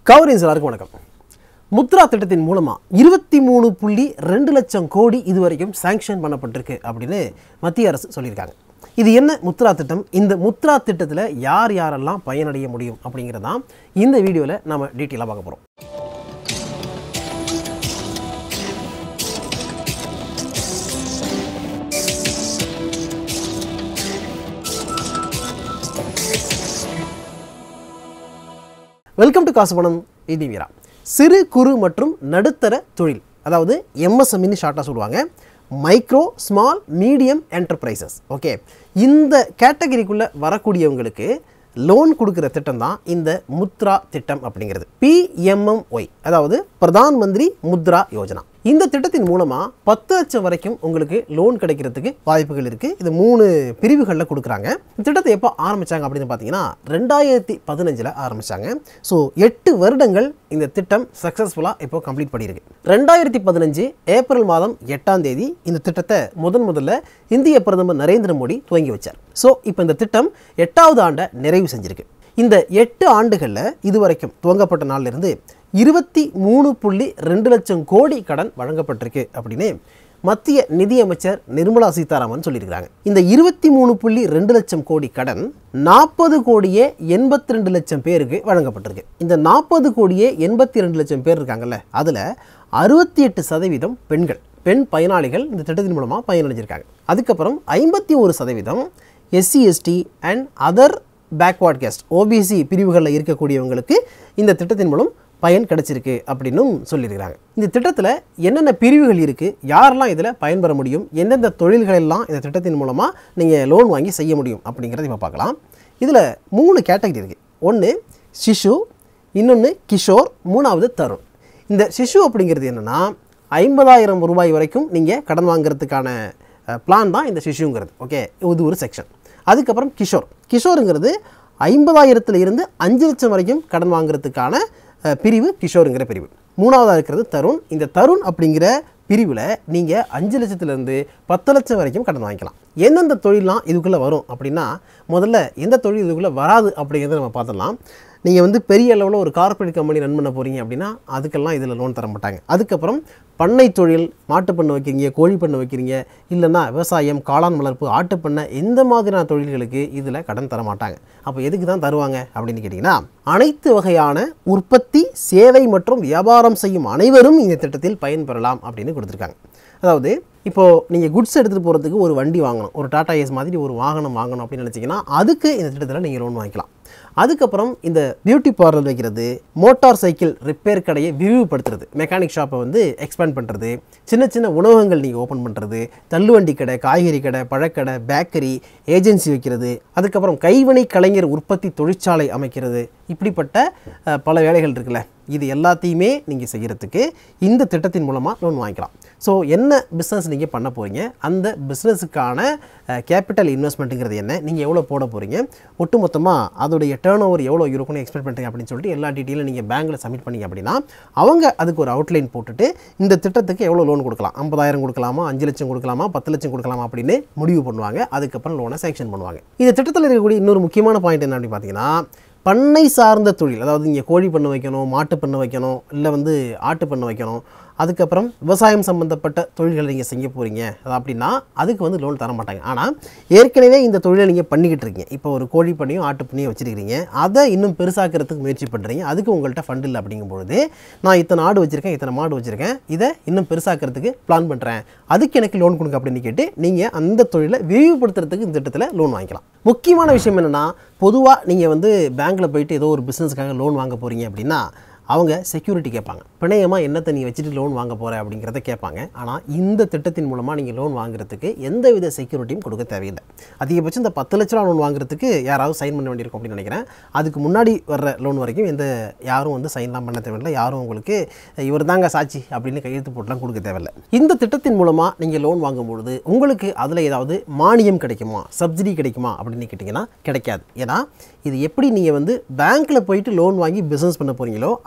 கவரின்ஸ் எல்லாருக்கும் வணக்கம் முத்ரா திட்டத்தின் மூலமாக இருபத்தி மூணு புள்ளி ரெண்டு லட்சம் கோடி இதுவரைக்கும் சாங்ஷன் பண்ணப்பட்டிருக்கு அப்படின்னு மத்திய அரசு சொல்லியிருக்காங்க இது என்ன முத்ரா திட்டம் இந்த முத்ரா திட்டத்தில் யார் யாரெல்லாம் பயனடைய முடியும் அப்படிங்கிறதான் இந்த வீடியோவில் நம்ம டீட்டெயிலாக பார்க்க போகிறோம் வெல்கம் டு காசு பணம் இது வீரா சிறு குறு மற்றும் நடுத்தர தொழில் அதாவது எம்எஸ்எம்இன்னு ஷார்ட்டாக சொல்லுவாங்க micro small medium enterprises okay இந்த கேட்டகரிக்குள்ளே வரக்கூடியவங்களுக்கு லோன் கொடுக்குற திட்டம் தான் இந்த முத்ரா திட்டம் அப்படிங்கிறது பிஎம்எம்ஒய் அதாவது பிரதான் மந்திரி முத்ரா யோஜனா இந்த திட்டத்தின் மூலமாக பத்து லட்சம் வரைக்கும் உங்களுக்கு லோன் கிடைக்கிறதுக்கு வாய்ப்புகள் இருக்குது இது மூணு பிரிவுகளில் கொடுக்குறாங்க இந்த திட்டத்தை எப்போ ஆரம்பித்தாங்க அப்படின்னு பார்த்தீங்கன்னா ரெண்டாயிரத்தி பதினஞ்சில் ஆரம்பித்தாங்க ஸோ எட்டு வருடங்கள் இந்த திட்டம் சக்ஸஸ்ஃபுல்லாக இப்போ கம்ப்ளீட் பண்ணியிருக்கு ரெண்டாயிரத்தி பதினஞ்சு ஏப்ரல் மாதம் எட்டாம் தேதி இந்த திட்டத்தை முதன் முதல்ல இந்திய பிரதமர் நரேந்திர மோடி துவங்கி வச்சார் ஸோ இப்போ இந்த திட்டம் எட்டாவது ஆண்டை நிறைவு செஞ்சிருக்கு இந்த எட்டு ஆண்டுகளில் இதுவரைக்கும் துவங்கப்பட்ட நாளிலிருந்து இருபத்தி மூணு புள்ளி ரெண்டு லட்சம் கோடி கடன் வழங்கப்பட்டிருக்கு அப்படின்னு மத்திய நிதியமைச்சர் நிர்மலா சீதாராமன் சொல்லியிருக்கிறாங்க இந்த இருபத்தி மூணு புள்ளி ரெண்டு லட்சம் கோடி கடன் நாற்பது கோடியே எண்பத்தி ரெண்டு லட்சம் பேருக்கு வழங்கப்பட்டிருக்கு இந்த நாற்பது கோடியே எண்பத்தி ரெண்டு லட்சம் பேர் இருக்காங்கல்ல அதில் அறுபத்தி எட்டு சதவீதம் பெண்கள் பெண் பயனாளிகள் இந்த திட்டத்தின் மூலமாக பயனடைஞ்சிருக்காங்க அதுக்கப்புறம் ஐம்பத்தி ஒரு சதவீதம் SC ST and other backward caste OBC பிரிவுகளில் இருக்கக்கூடியவங்களுக்கு இந்த திட்டத்தின் மூலம் பயன் கிடைச்சிருக்கு அப்படின்னும் சொல்லியிருக்கிறாங்க இந்த திட்டத்தில் என்னென்ன பிரிவுகள் இருக்குது யாரெல்லாம் இதில் பயன்பெற முடியும் எந்தெந்த தொழில்களெல்லாம் இந்த திட்டத்தின் மூலமாக நீங்கள் லோன் வாங்கி செய்ய முடியும் அப்படிங்கிறத இப்போ பார்க்கலாம் இதில் மூணு கேட்டகரி இருக்குது ஒன்று சிஷு இன்னொன்று கிஷோர் மூணாவது தருண் இந்த சிஷு அப்படிங்கிறது என்னென்னா ஐம்பதாயிரம் ரூபாய் வரைக்கும் நீங்கள் கடன் வாங்குறதுக்கான பிளான் தான் இந்த சிஷுங்கிறது ஓகே இது ஒரு செக்ஷன் அதுக்கப்புறம் கிஷோர் கிஷோருங்கிறது ஐம்பதாயிரத்தில் இருந்து அஞ்சு லட்சம் வரைக்கும் கடன் வாங்குறதுக்கான அஹ், பிரிவு கிஷோருங்கிற பிரிவு மூணாவதாக இருக்கிறது தருண் இந்த தருண் அப்படிங்கிற பிரிவில் நீங்கள் அஞ்சு லட்சத்துலேருந்து பத்து லட்சம் வரைக்கும் கடன் வாங்கிக்கலாம் எந்தெந்த தொழிலாம் இதுக்குள்ளே வரும் அப்படின்னா முதல்ல எந்த தொழில் இதுக்குள்ளே வராது அப்படிங்கிறத நம்ம பார்த்துடலாம் நீங்கள் வந்து பெரிய அளவில் ஒரு கார்ப்பரேட் கம்பெனி ரன் பண்ண போகிறீங்க அப்படின்னா அதுக்கெல்லாம் இதில் லோன் தர மாட்டாங்க அதுக்கப்புறம் பண்ணை தொழில் மாட்டுப் பண்ணை வைக்கிறீங்க கோழி பண்ணை வைக்கிறீங்க இல்லைன்னா விவசாயம் காளான் வளர்ப்பு ஆட்டுப் பண்ணை இந்த மாதிரியான தொழில்களுக்கு இதில் கடன் தர மாட்டாங்க அப்போ எதுக்கு தான் தருவாங்க அப்படின்னு கேட்டிங்கன்னா அனைத்து வகையான உற்பத்தி சேவை மற்றும் வியாபாரம் செய்யும் அனைவரும் இந்த திட்டத்தில் பயன்பெறலாம் அப்படின்னு கொடுத்துருக்காங்க அதாவது இப்போது நீங்கள் குட்ஸ் எடுத்துகிட்டு போகிறதுக்கு ஒரு வண்டி வாங்கணும் ஒரு டாடா ஏஸ் மாதிரி ஒரு வாகனம் வாங்கணும் அப்படின்னு நினச்சிங்கன்னா அதுக்கு இந்த திட்டத்தில் நீங்கள் லோன் வாங்கிக்கலாம் அதுக்கப்புறம் இந்த பியூட்டி பார்லர் வைக்கிறது மோட்டார் சைக்கிள் ரிப்பேர் கடையை விரிவுபடுத்துறது மெக்கானிக் ஷாப்பை வந்து எக்ஸ்பேண்ட் பண்ணுறது சின்ன சின்ன உணவகங்கள் நீங்கள் ஓப்பன் பண்ணுறது தள்ளுவண்டி கடை காய்கறி கடை பழக்கடை பேக்கரி ஏஜென்சி வைக்கிறது அதுக்கப்புறம் கைவினை கலைஞர் உற்பத்தி தொழிற்சாலை அமைக்கிறது இப்படிப்பட்ட அஹ், பல வேலைகள் இருக்குல்ல இது எல்லாத்தையுமே நீங்கள் செய்கிறதுக்கு இந்த திட்டத்தின் மூலமாக லோன் வாங்கிக்கலாம் ஸோ என்ன பிஸ்னஸ் நீங்கள் பண்ண போகிறீங்க அந்த பிஸ்னஸுக்கான கேபிட்டல் இன்வெஸ்ட்மெண்ட்டுங்கிறது என்ன நீங்கள் எவ்வளோ போட போகிறீங்க ஒட்டுமொத்தமாக அதோடைய டேர்ன் ஓவர் எவ்வளோ இருக்கும்னு எக்ஸ்பெக்ட் பண்ணுறீங்க அப்படின்னு சொல்லிட்டு எல்லா டீட்டெயிலும் நீங்கள் பேங்க்கில் சப்மிட் பண்ணீங்க அப்படின்னா அவங்க அதுக்கு ஒரு அவுட்லைன் போட்டுட்டு இந்த திட்டத்துக்கு எவ்வளோ லோன் கொடுக்கலாம் ஐம்பதாயிரம் கொடுக்கலாமா அஞ்சு லட்சம் கொடுக்கலாமா பத்து லட்சம் கொடுக்கலாமா அப்படின்னு முடிவு பண்ணுவாங்க அதுக்கப்புறம் லோனை சேங்ஷன் பண்ணுவாங்க இந்த திட்டத்தில் இருக்கக்கூடிய இன்னொரு முக்கியமான பாயிண்ட் என்ன அப்படின்னு பார்த்தீங்கன்னா பண்ணை சார்ந்த தொழில் அதாவது இங்கே கோழி பண்ணை வைக்கணும் மாட்டு பண்ணை வைக்கணும் இல்லை வந்து ஆட்டு பண்ணை வைக்கணும் அதுக்கப்புறம் விவசாயம் சம்மந்தப்பட்ட தொழில்களை நீங்கள் செய்ய போகிறீங்க அது அப்படின்னா அதுக்கு வந்து லோன் தர மாட்டாங்க ஆனால் ஏற்கனவே இந்த தொழிலை நீங்கள் பண்ணிக்கிட்டு இருக்கீங்க இப்போ ஒரு கோழி பண்ணையும் ஆட்டு பண்ணையும் வச்சுருக்கீங்க அதை இன்னும் பெருசாக்கிறதுக்கு முயற்சி பண்ணுறீங்க அதுக்கு உங்கள்கிட்ட ஃபண்ட் இல்லை அப்படிங்கும்பொழுது நான் இத்தனை ஆடு வச்சுருக்கேன் இத்தனை மாடு வச்சுருக்கேன் இதை இன்னும் பெருசாக்கிறதுக்கு பிளான் பண்ணுறேன் அதுக்கு எனக்கு லோன் கொடுங்க அப்படின்னு கேட்டு நீங்கள் அந்த தொழிலை விரிவுபடுத்துறதுக்கு இந்த திட்டத்தில் லோன் வாங்கிக்கலாம் முக்கியமான விஷயம் என்னென்னா பொதுவாக நீங்கள் வந்து பேங்க்கில் போயிட்டு ஏதோ ஒரு பிஸ்னஸ்க்காக லோன் வாங்க போகிறீங்க அப்படின்னா அவங்க செக்யூரிட்டி கேட்பாங்க பிணையமாக என்னத்தை நீ வச்சுட்டு லோன் வாங்க போகிற அப்படிங்கிறத கேட்பாங்க ஆனால் இந்த திட்டத்தின் மூலமாக நீங்கள் லோன் வாங்குறதுக்கு எந்த வித செக்யூரிட்டியும் கொடுக்க தேவையில்லை அதிகபட்சம் இந்த பத்து லட்ச ரூபா லோன் வாங்குறதுக்கு யாராவது சைன் பண்ண வேண்டியிருக்கும் அப்படின்னு நினைக்கிறேன் அதுக்கு முன்னாடி வர்ற லோன் வரைக்கும் எந்த யாரும் வந்து சைன்லாம் பண்ண தேவையில்லை யாரும் உங்களுக்கு இவர் தாங்க சாட்சி அப்படின்னு கையெழுத்து போட்டுலாம் கொடுக்க தேவையில்லை இந்த திட்டத்தின் மூலமாக நீங்கள் லோன் வாங்கும்பொழுது உங்களுக்கு அதில் ஏதாவது மானியம் கிடைக்குமா சப்சிடி கிடைக்குமா அப்படின்னு கேட்டிங்கன்னா கிடைக்காது ஏன்னா இது எப்படி நீங்கள் வந்து பேங்க்கில் போயிட்டு லோன் வாங்கி பிஸ்னஸ் பண்ண போகிறீங்களோ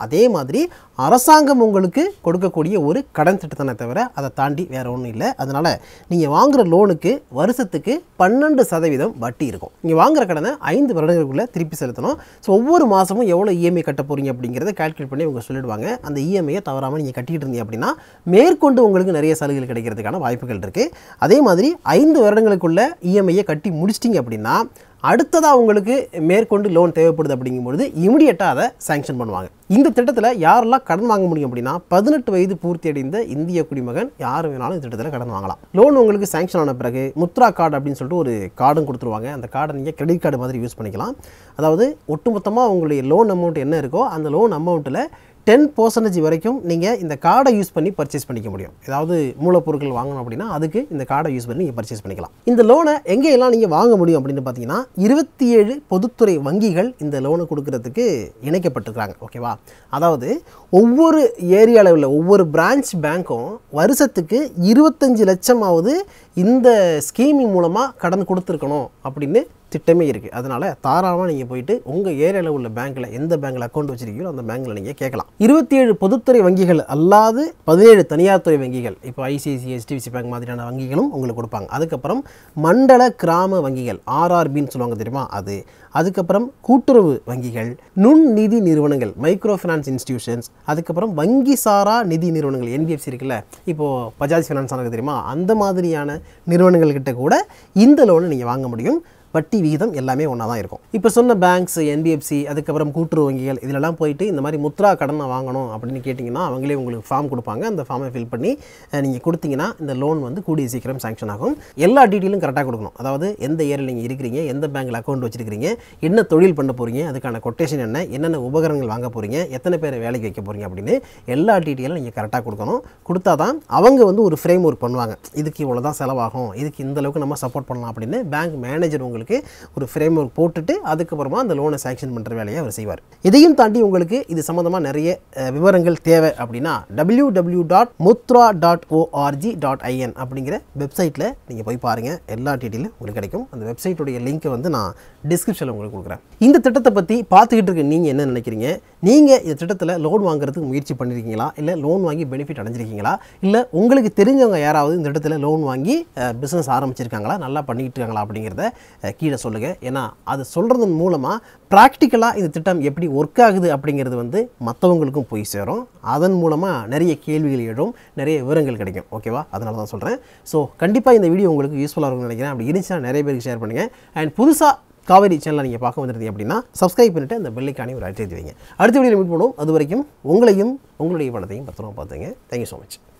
அதே மாதிரி அரசாங்கம் உங்களுக்கு கொடுக்கக்கூடிய ஒரு கடன் திட்டத்தானே தவிர அதை தாண்டி வேறு ஒன்றும் இல்லை அதனால் நீங்கள் வாங்குகிற லோனுக்கு வருஷத்துக்கு பன்னெண்டு சதவீதம் வட்டி இருக்கும் நீங்கள் வாங்குற கடனை ஐந்து வருடங்களுக்குள்ளே திருப்பி செலுத்தணும் ஸோ ஒவ்வொரு மாதமும் எவ்வளோ இஎம்ஐ கட்ட போகிறீங்க அப்படிங்கிறத கால்குலேட் பண்ணி அவங்க சொல்லிடுவாங்க அந்த இஎம்ஐயை தவறாமல் நீங்கள் கட்டிட்டு இருந்தீங்க அப்படின்னா மேற்கொண்டு உங்களுக்கு நிறைய சலுகைகள் கிடைக்கிறதுக்கான வாய்ப்புகள் இருக்குது அதே மாதிரி ஐந்து வருடங்களுக்குள்ள இஎம்ஐயை கட்டி முடிச்சிட்டிங்க அப்படின்னா அடுத்ததாக உங்களுக்கு மேற்கொண்டு லோன் தேவைப்படுது அப்படிங்கும்பொழுது இமிடியட்டாக அதை சாங்ஷன் பண்ணுவாங்க இந்த திட்டத்தில் யாரெல்லாம் கடன் வாங்க முடியும் அப்படின்னா பதினெட்டு வயது பூர்த்தி அடைந்த இந்திய குடிமகன் யார் வேணாலும் இந்த திட்டத்தில் கடன் வாங்கலாம் லோன் உங்களுக்கு சாங்ஷன் ஆன பிறகு முத்ரா கார்டு அப்படின்னு சொல்லிட்டு ஒரு கார்டும் கொடுத்துருவாங்க அந்த கார்டை நீங்கள் கிரெடிட் கார்டு மாதிரி யூஸ் பண்ணிக்கலாம் அதாவது ஒட்டுமொத்தமாக உங்களுடைய லோன் அமௌண்ட் என்ன இருக்கோ அந்த லோன் அமௌண்ட்டில் டென் பர்சன்டேஜ் வரைக்கும் நீங்கள் இந்த கார்டை யூஸ் பண்ணி பர்ச்சேஸ் பண்ணிக்க முடியும் ஏதாவது மூலப்பொருட்கள் வாங்கணும் அப்படின்னா அதுக்கு இந்த கார்டை யூஸ் பண்ணி நீங்கள் பர்ச்சேஸ் பண்ணிக்கலாம் இந்த லோனை எங்கெல்லாம் நீங்கள் வாங்க முடியும் அப்படின்னு பார்த்தீங்கன்னா இருபத்தி ஏழு பொதுத்துறை வங்கிகள் இந்த லோனை கொடுக்கறதுக்கு இணைக்கப்பட்டிருக்காங்க ஓகேவா அதாவது ஒவ்வொரு ஏரியாவில் உள்ள ஒவ்வொரு பிரான்ச் பேங்க்கும் வருஷத்துக்கு இருபத்தஞ்சு லட்சமாவது இந்த ஸ்கீமிங் மூலமாக கடன் கொடுத்துருக்கணும் அப்படின்னு திட்டமே இருக்குது அதனால் தாராளமாக நீங்கள் போயிட்டு உங்கள் ஏரியாவில் உள்ள பேங்க்கில் எந்த பேங்க்கில் அக்கௌண்ட் வச்சிருக்கீங்களோ அந்த பேங்க்கில் நீங்கள் கேட்கலாம் இருபத்தி ஏழு பொதுத்துறை வங்கிகள் அல்லாது பதினேழு தனியார் துறை வங்கிகள் இப்போ ஐசிஐசி எஸ்டிவிசி பேங்க் மாதிரியான வங்கிகளும் உங்களுக்கு கொடுப்பாங்க அதுக்கப்புறம் மண்டல கிராம வங்கிகள் ஆர்ஆர்பின்னு சொல்லுவாங்க தெரியுமா அது அதுக்கப்புறம் கூட்டுறவு வங்கிகள் நுண் நிதி நிறுவனங்கள் மைக்ரோ ஃபினான்ஸ் இன்ஸ்டிடியூஷன்ஸ் அதுக்கப்புறம் வங்கி சாரா நிதி நிறுவனங்கள் என்பிஎஃப்சி இருக்குல்ல இப்போது பஜாஜ் ஃபினான்ஸ் ஆனது தெரியுமா அந்த மாதிரியான நிறுவனங்கள் கிட்ட கூட இந்த லோனை நீங்கள் வாங்க முடியும் வட்டி விகிதம் எல்லாமே ஒன்றா தான் இருக்கும் இப்போ சொன்ன பேங்க்ஸ் என்பிஎஃப்சி அதுக்கப்புறம் கூட்டுறவு வங்கிகள் இதிலெல்லாம் போயிட்டு இந்த மாதிரி முத்ரா கடனை வாங்கணும் அப்படின்னு கேட்டிங்கன்னா அவங்களே உங்களுக்கு ஃபார்ம் கொடுப்பாங்க அந்த ஃபார்மை ஃபில் பண்ணி நீங்கள் கொடுத்தீங்கன்னா இந்த லோன் வந்து கூடிய சீக்கிரம் சாங்ஷன் ஆகும் எல்லா டீட்டெயிலும் கரெக்டாக கொடுக்கணும் அதாவது எந்த ஏரியில் நீங்கள் இருக்கிறீங்க எந்த பேங்க்கில் அக்கௌண்ட் வச்சிருக்கிறீங்க என்ன தொழில் பண்ண போகிறீங்க அதுக்கான கொட்டேஷன் என்ன என்னென்ன உபகரணங்கள் வாங்க போகிறீங்க எத்தனை பேரை வேலைக்கு வைக்க போகிறீங்க அப்படின்னு எல்லா டீட்டெயிலும் நீங்கள் கரெக்டாக கொடுக்கணும் கொடுத்தா தான் அவங்க வந்து ஒரு ஃப்ரேம் ஒர்க் பண்ணுவாங்க இதுக்கு இவ்வளோ தான் செலவாகும் இதுக்கு இந்த அளவுக்கு நம்ம சப்போர்ட் பண்ணலாம் அப்படின்னு பேங்க் மேனேஜர் உங்களுக்கு ஒரு ஃப்ரேம் ஒர்க் போட்டுட்டு அதுக்கப்புறமா அந்த லோனை சாங்ஷன் பண்ணுற வேலையை அவர் செய்வார் இதையும் தாண்டி உங்களுக்கு இது சம்மந்தமாக நிறைய அஹ், விவரங்கள் தேவை அப்படின்னா W W dot Mudra dot ORG dot IN அப்படிங்கிற வெப்சைட்டில் நீங்கள் போய் பாருங்கள் எல்லா டீட்டெயிலும் உங்களுக்கு கிடைக்கும் அந்த வெப்சைட்டுடைய லிங்க்கை வந்து நான் டிஸ்கிரிப்ஷனில் உங்களுக்கு கொடுக்குறேன் இந்த திட்டத்தை பற்றி பார்த்துக்கிட்டு இருக்க நீங்கள் என்ன நினைக்கிறீங்க நீங்கள் இந்த திட்டத்தில் லோன் வாங்குறதுக்கு முயற்சி பண்ணியிருக்கீங்களா இல்லை லோன் வாங்கி பெனிஃபிட் அடைஞ்சிருக்கீங்களா இல்லை உங்களுக்கு தெரிஞ்சவங்க யாராவது இந்த திட்டத்தில் லோன் வாங்கி பிஸ்னஸ் ஆரம்பிச்சிருக்காங்களா நல்லா பண்ணிக்கிட்டு இருக்காங்களா அப்படிங்கிறத அஹ், கீழே சொல்லுங்கள் ஏன்னா அது சொல்கிறதன் மூலமாக ப்ராக்டிக்கலாக இந்த திட்டம் எப்படி ஒர்க் ஆகுது அப்படிங்கிறது வந்து மற்றவங்களுக்கும் போய் சேரும் அதன் மூலமாக நிறைய கேள்விகள் எழும் நிறைய விவரங்கள் கிடைக்கும் ஓகேவா அதனால தான் சொல்கிறேன் ஸோ கண்டிப்பாக இந்த வீடியோ உங்களுக்கு யூஸ்ஃபுல்லாக இருக்கும்னு நினைக்கிறேன் அப்படி இருந்துச்சுன்னா நிறைய பேருக்கு ஷேர் பண்ணுங்கள் அண்ட் புதுசாக காவேரி சேனலை நீங்கள் பார்க்க வந்திருந்தீங்க அப்படின்னா சப்ஸ்கிரைப் பண்ணிட்டு அந்த பெல்லைக்கானி ஒரு அழைத்து வைங்க அடுத்த வீடியோ மீட் பண்ணுவோம் அது வரைக்கும் உங்களையும் உங்களுடைய பணத்தையும் பத்திரமா பார்த்துங்க தேங்க்யூ ஸோ மச்